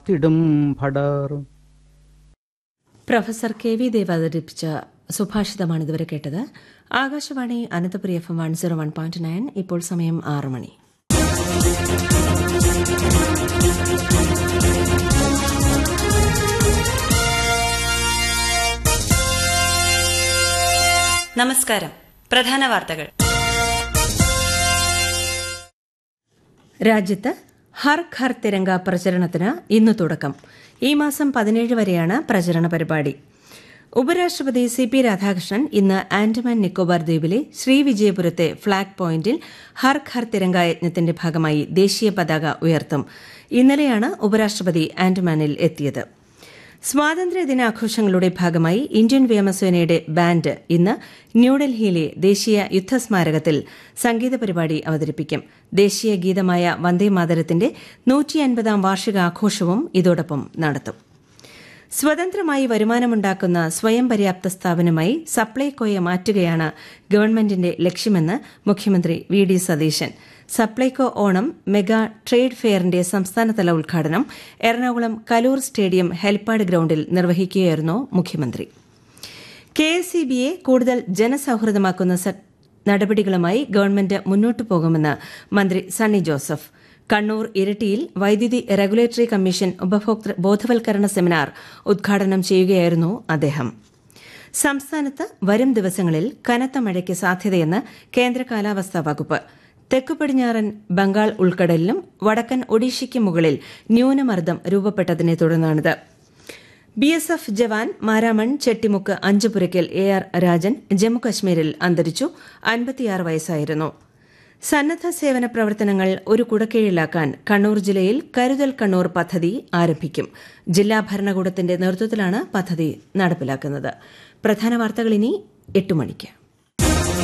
കാത്തിടും ഭടർ professor K V Dev അവതരിപ്പിച്ച സുഭാഷിതമാണ് ഇതുവരെ കേട്ടത് Akashvani Ananthapuri F M one zero one point nine ഇപ്പോൾ സമയം ആറ് മണി നമസ്കാരം പ്രധാന വാർത്തകൾ രാജ്യത്ത് ഹർ ഘർ തിരങ്ക പ്രചരണത്തിന് ഇന്ന് തുടക്കം ഈ മാസം പതിനേഴ് വരെയാണ് പ്രചരണ പരിപാടി ഉപരാഷ്ട്രപതി സി പി രാധാകൃഷ്ണൻ ഇന്ന് ആൻഡമാൻ നിക്കോബാർ ദ്വീപിലെ ശ്രീവിജയപുരത്തെ ഫ്ളാഗ് പോയിന്റിൽ ഹർ ഘർ തിരങ്ക യജ്ഞത്തിന്റെ ഭാഗമായി ദേശീയ പതാക ഉയർത്തും ഇന്നലെയാണ് ഉപരാഷ്ട്രപതി ആൻഡമാനിൽ എത്തിയത് സ്വാതന്ത്ര്യ ദിനാഘോഷങ്ങളുടെ ഭാഗമായി ഇന്ത്യൻ വ്യോമസേനയുടെ ബാൻഡ് ഇന്ന് ന്യൂഡൽഹിയിലെ ദേശീയ യുദ്ധസ്മാരകത്തിൽ സംഗീത പരിപാടി അവതരിപ്പിക്കും ദേശീയ ഗീതമായ വന്ദേമാതരത്തിന്റെ നൂറ്റിയൻപതാം വാർഷികാഘോഷവും ഇതോടൊപ്പം നടത്തും സ്വതന്ത്രമായി വരുമാനമുണ്ടാക്കുന്ന സ്വയം പര്യാപ്ത സ്ഥാപനമായി സപ്ലൈകോയെ മാറ്റുകയാണ് ഗവൺമെന്റിന്റെ ലക്ഷ്യമെന്ന് മുഖ്യമന്ത്രി V D Satheesan Supplyco Onam mega trade ഫെയറിന്റെ സംസ്ഥാനതല ഉദ്ഘാടനം എറണാകുളം കലൂർ സ്റ്റേഡിയം ഹെൽപ്പാഡ് ഗ്രൌണ്ടിൽ നിർവഹിക്കുകയായിരുന്നു മുഖ്യമന്ത്രി കെ എസ് ഇ ബിയെ കൂടുതൽ ജനസൌഹൃദമാക്കുന്ന നടപടികളുമായി ഗവൺമെന്റ് മുന്നോട്ടു പോകുമെന്ന് മന്ത്രി സണ്ണി ജോസഫ് കണ്ണൂർ ഇരട്ടിയിൽ വൈദ്യുതി റെഗുലേറ്ററി കമ്മീഷൻ ഉപഭോക്തൃ ബോധവൽക്കരണ സെമിനാർ ഉദ്ഘാടനം ചെയ്യുകയായിരുന്നു അദ്ദേഹം സംസ്ഥാനത്ത് വരും ദിവസങ്ങളിൽ കനത്ത മഴയ്ക്ക് സാധ്യതയെന്ന് കേന്ദ്ര കാലാവസ്ഥാ വകുപ്പ് തെക്കു പടിഞ്ഞാറൻ ബംഗാൾ ഉൾക്കടലിലും വടക്കൻ ഒഡീഷയ്ക്ക് മുകളിൽ ന്യൂനമർദ്ദം രൂപപ്പെട്ടതിനെ തുടർന്നാണിത് B S F jawan Maramon Chettimukku Anchupurackal A R Rajan ജമ്മുകശ്മീരിൽ അന്തരിച്ചു അൻപത്തിയാറ് വയസ്സായിരുന്നു സന്നദ്ധ സേവന പ്രവർത്തനങ്ങൾ ഒരു കുടക്കീഴിലാക്കാൻ കണ്ണൂർ ജില്ലയിൽ കരുതൽ കണ്ണൂർ പദ്ധതി ആരംഭിക്കും ജില്ലാ ഭരണകൂടത്തിന്റെ നേതൃത്വത്തിലാണ് പദ്ധതി നടപ്പിലാക്കുന്നത് പ്രധാന വാർത്തകൾ ഇനി എട്ട് മണിക്ക്